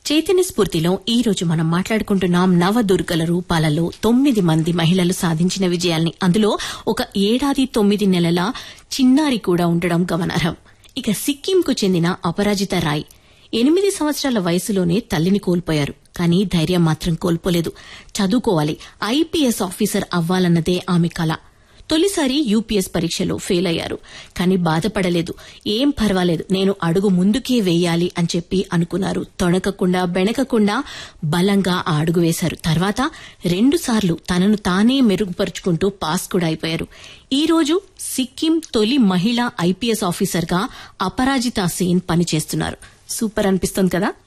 చైతన్య స్ఫూర్తిలో ఈ రోజు మనం మాట్లాడుకుంటున్నాం నవదుర్గల రూపాలలో తొమ్మిది మంది మహిళలు సాధించిన విజయాల్ని అందులో ఒక ఏడాది తొమ్మిది నెలల చిన్నారి కూడా ఉండడం గమనార్హం ఇక సిక్కింకు చెందిన అపరాజిత రాయ్ ఎనిమిది సంవత్సరాల వయసులోనే తల్లిని కోల్పోయారు కానీ ధైర్యం మాత్రం కోల్పోలేదు చదువుకోవాలి ఐపీఎస్ ఆఫీసర్ అవ్వాలన్నదే ఆమె కల తొలిసారి యూపీఎస్ పరీక్షలో ఫెయిల్ అయ్యారు కానీ బాధపడలేదు ఏం పర్వాలేదు నేను అడుగు ముందుకే వేయాలి అని చెప్పి అనుకున్నారు తొణకకుండా బెణకకుండా బలంగా ఆ అడుగు వేశారు తర్వాత రెండు సార్లు తనను తానే మెరుగుపరుచుకుంటూ పాస్ కూడా అయిపోయారు ఈ రోజు సిక్కిం తొలి మహిళా ఐపీఎస్ ఆఫీసర్గా అపరాజిత సేన్ పనిచేస్తున్నారు సూపర్ అనిపిస్తుంది కదా